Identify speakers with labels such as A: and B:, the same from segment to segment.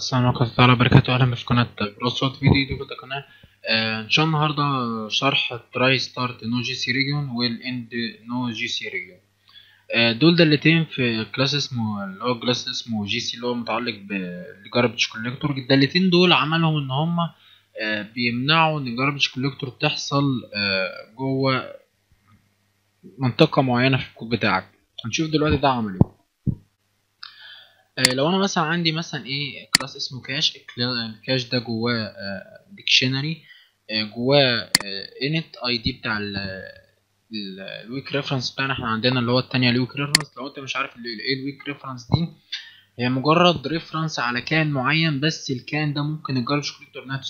A: السلام عليكم ورحمة الله وبركاته أهلا في قناة بروسوت فيديو دي كنت قناة آه، إن شاء الله النهاردة شرح تراي ستارت نو جي سي ريجيون والإند نو جي سي ريجيون آه، دول دالتين في كلاس اسمه اللي هو كلاس اسمه جي سي اللي هو متعلق بالجاربج كوليكتور الدالتين دول عملهم إن هما آه، بيمنعوا إن الجاربج كوليكتور تحصل آه، جوه منطقة معينة في الكود بتاعك هنشوف دلوقتي ده عمل ايه آه، لو انا مثلا عندي مثلا ايه كلاس اسمه كاش الكاش ده جواه ديكشنري جواه انت اي دي بتاع الويك ريفرنس بتاعنا احنا عندنا اللي هو التانية الويك ريفرنس لو انت مش عارف ايه الويك ريفرنس دي هي مجرد ريفرنس على كان معين بس الكان ده ممكن الجاربج كوليكتور انها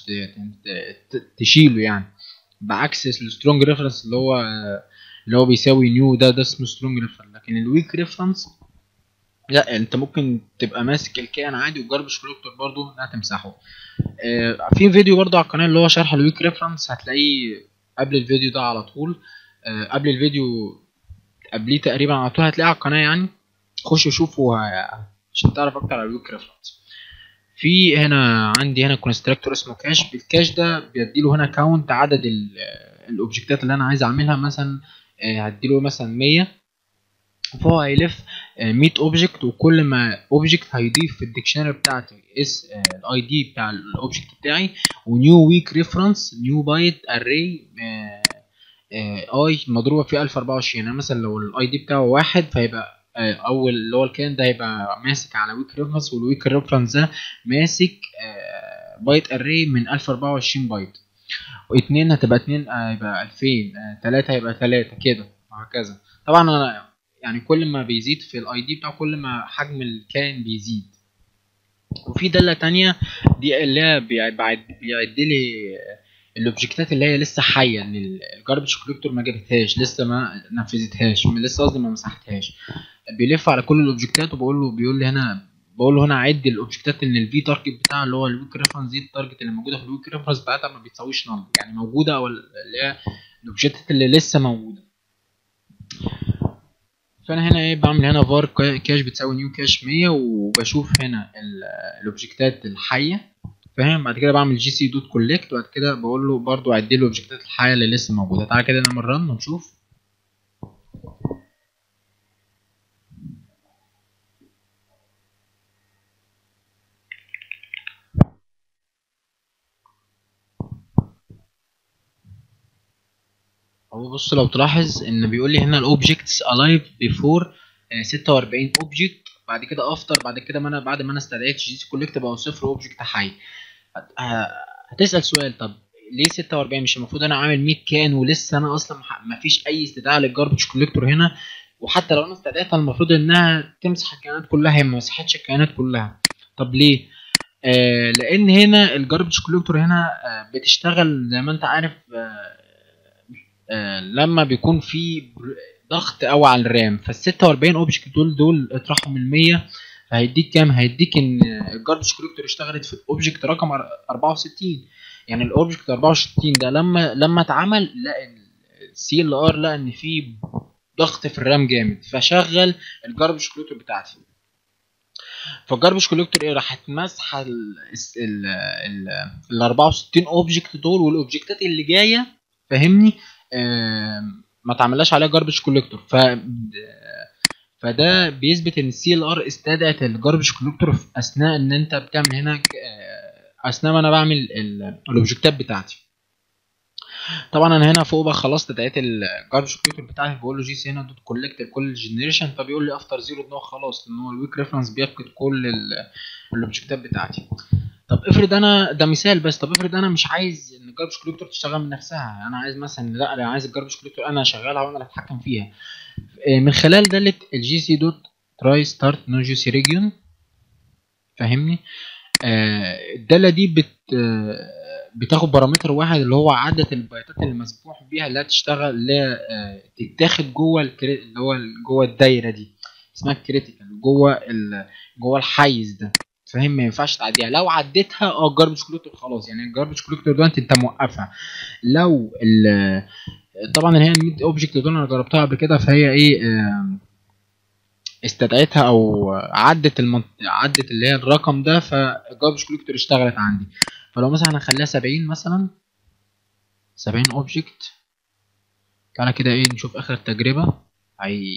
A: تشيله يعني بعكس السترونج ريفرنس اللي هو اللي هو بيساوي نيو ده ده اسمه سترونج ريفرنس لكن الويك ريفرنس لا انت ممكن تبقى ماسك الكيان عادي والجاربج كوليكتور برضو لا تمسحه آه في فيديو برضو على القناه اللي هو شرح الويك ريفرنس هتلاقيه قبل الفيديو ده على طول آه قبل الفيديو قبليه تقريبا على طول هتلاقيه على القناه يعني خش شوفه عشان تعرف اكتر على الويك ريفرنس في هنا عندي هنا كونستراكتور اسمه كاش بالكاش ده بيديله هنا كاونت عدد الاوبجكتات اللي انا عايز اعملها مثلا آه هديله مثلا 100 فهو هيلف 100 اوبجكت وكل ما اوبجكت هيضيف في الديكشنري بتاعتي اس الاي دي بتاع الاوبجكت بتاعي ونيو ويك ريفرنس نيو بايت اري اي مضروبه في 1024 يعني مثلا لو الاي دي بتاعه واحد فهيبقى اول اللي هو الكان ده هيبقى ماسك على ويك ريفرنس والويك ريفرنس ده ماسك بايت اري من 1024 بايت واثنين هتبقى اتنين هيبقى 2000 تلاتة هيبقى تلاتة كده وهكذا طبعا انا يعني كل ما بيزيد في الاي دي بتاعه كل ما حجم الكائن بيزيد وفي دالة تانية دي اللي هي بيعد لي الاوبجكتات اللي هي لسه حيه اللي الجاربج كوليكتور ما جابتهاش لسه ما نفذتهاش لسه قصدي ما مسحتهاش بيلف على كل الاوبجكتات وبقول له بيقول لي هنا بقول له هنا عد الاوبجكتات ان الفي تارجت بتاعها اللي هو الويك ريفرنس دي التارجت اللي موجوده في الويك ريفرنس بتاعتها ما بتساويش نل يعني موجوده او اللي هي الاوبجكتات اللي لسه موجوده فانا هنا ايه بعمل هنا فار كاش بتساوي نيو كاش 100 وبشوف هنا الاوبجكتات الحيه فاهم بعد كده بعمل جي سي دوت كولكت وبعد كده بقول له برده عد لي الاوبجكتات الحيه اللي لسه موجوده تعالى كده نعمل رن ونشوف هو بص لو تلاحظ ان بيقول لي هنا الاوبجكتس الايف بيفور 46 اوبجكت بعد كده افتر بعد كده ما انا بعد ما انا استدعيت جي سي كولكت بقى صفر اوبجكت حي هتسال سؤال طب ليه 46 مش المفروض انا عامل 100 كان ولسه انا اصلا ما فيش اي استدعاء للجاربج كولكتور هنا وحتى لو انا استدعيتها المفروض انها تمسح الكائنات كلها هي ما مسحتش الكائنات كلها طب ليه آه لان هنا الجاربج كولكتور هنا آه بتشتغل زي ما انت عارف آه آه لما بيكون في ضغط قوي على الرام فال 46 اوبجكت دول دول اطرحوا من 100 فهيديك كام هيديك ان الجاربج كولكتور اشتغلت في الاوبجكت رقم 64 يعني الاوبجكت 64 ده لما لما اتعمل لقى السي ال ار لقى ان في ضغط في الرام جامد فشغل الجاربج كولكتور بتاعتي فالجاربج كولكتور ايه راح تمسح ال 64 اوبجكت دول والاوبجكتات اللي جايه فاهمني آه ما تعملهاش عليها جاربج كوليكتور ف فده بيثبت ان السي ال ار استدعت الجاربج كوليكتور في اثناء ان انت بتعمل هنا اثناء ما انا بعمل الاوبجكتات بتاعتي طبعا انا هنا فوق بقى خلاص استدعيت الجاربج كوليكتور بتاعتي بقول له جي سي هنا دوت كولكت كل جنريشن فبيقول لي افتر زيرو ان هو خلاص لان هو الويك ريفرنس بيفقد كل الاوبجكتات بتاعتي طب افرض انا ده مثال بس طب افرض انا مش عايز ان الجاربج كوليكتور تشتغل من نفسها انا عايز مثلا لا انا عايز الجاربج كوليكتور انا اشغلها وانا اللي اتحكم فيها من خلال داله الجي سي دوت تراي ستارت نو جي سي ريجيون فاهمني آه الداله دي بت آه بتاخد بارامتر واحد اللي هو عدد البايتات اللي مسموح بيها اللي تشتغل اللي آه تتاخد جوه اللي هو جوه الدايره دي اسمها كريتيكال جوه جوه الحيز ده فاهم ما ينفعش تعديها لو عديتها اه الجاربج كوليكتور خلاص يعني الجاربج كوليكتور ده انت موقفها لو ال طبعا اللي هي ال 100 اوبجكت دول انا جربتها قبل كده فهي ايه آه استدعيتها او عدت المنط... عدت اللي هي الرقم ده فالجاربج كوليكتور اشتغلت عندي فلو مثلا هنخليها 70 مثلا 70 اوبجكت تعالى كده ايه نشوف اخر تجربه هي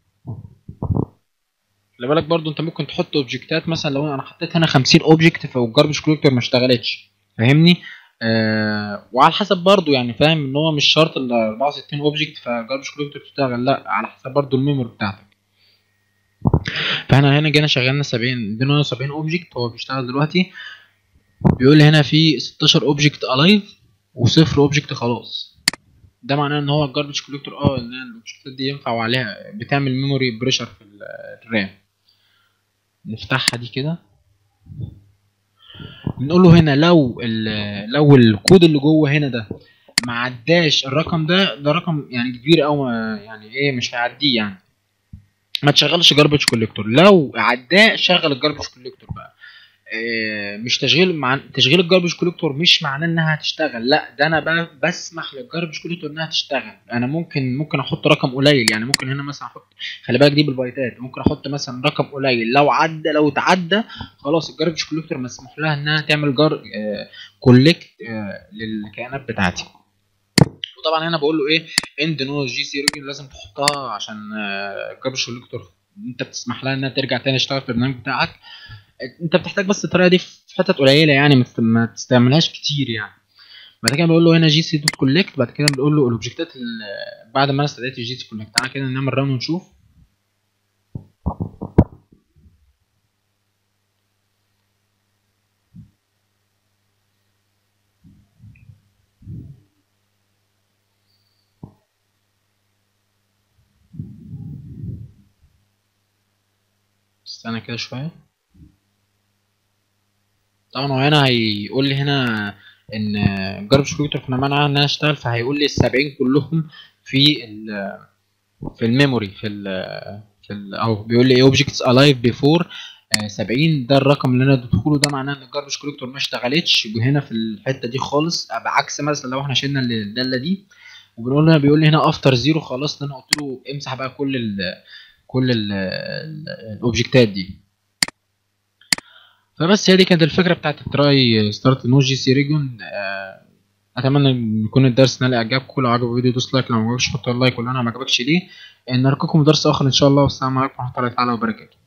A: خلي بالك برضو انت ممكن تحط اوبجكتات مثلا لو انا حطيت هنا 50 اوبجكت فالجاربج كوليكتور ما اشتغلتش فاهمني آه وعلى حسب برضو يعني فاهم ان هو مش شرط ال 64 اوبجكت فالجاربج كوليكتور تشتغل لا على حسب برضو الميموري بتاعتك فاحنا هنا جينا شغلنا 70 ادينا 70 اوبجكت هو بيشتغل دلوقتي بيقول لي هنا في 16 اوبجكت الايف وصفر اوبجكت خلاص ده معناه ان هو الجاربج كوليكتور اه ان الاوبجكتات دي ينفع عليها بتعمل ميموري بريشر في الرام نفتحها دي كده بنقول له هنا لو لو الكود اللي جوه هنا ده ما عداش الرقم ده ده رقم يعني كبير او يعني ايه مش هيعديه يعني ما تشغلش جاربج كوليكتور لو عداه شغل الجاربج كوليكتور بقى إيه مش تشغيل مع تشغيل الجاربج كوليكتور مش معناه انها هتشتغل لا ده انا بقى بسمح للجاربج كوليكتور انها تشتغل انا ممكن ممكن احط رقم قليل يعني ممكن هنا مثلا احط خلي بالك دي بالبايتات ممكن احط مثلا رقم قليل لو عدى لو اتعدى خلاص الجاربج كوليكتور مسموح لها انها تعمل جار آه كولكت آه للكائنات بتاعتي وطبعا هنا بقول له ايه اند نو جي سي ريجن لازم تحطها عشان الجاربج كوليكتور انت بتسمح لها انها ترجع تاني تشتغل في البرنامج بتاعك انت بتحتاج بس الطريقه دي في حتت قليله يعني ما تستعملهاش كتير يعني بعد كده بقول له هنا جي سي دوت كولكت بعد كده بنقول له الاوبجكتات بعد ما انا استدعيت الجي سي كولكت تعالى كده نعمل ران ونشوف استنى كده شويه طبعا هو هنا هيقول لي هنا ان جاربج كوليكتور كنا منعها انها تشتغل فهيقول لي ال 70 كلهم في ال في الميموري في ال في ال او بيقول لي اوبجكتس الايف بيفور 70 ده الرقم اللي انا اديته له ده معناه ان الجاربج كوليكتور ما اشتغلتش هنا في الحته دي خالص بعكس مثلا لو احنا شلنا الداله دي وبنقول له بيقول لي هنا افتر زيرو خلاص انا قلت له امسح بقى كل ال كل الاوبجكتات دي فبس هي دي كانت الفكره بتاعت التراي ستارت نو جي سي ريجون اتمنى ان يكون الدرس نال اعجابكم لو عجبك الفيديو دوس لايك لو ما عجبكش حط لايك ولو انا ما عجبكش ليه نراكم درس اخر ان شاء الله والسلام عليكم ورحمه الله تعالى وبركاته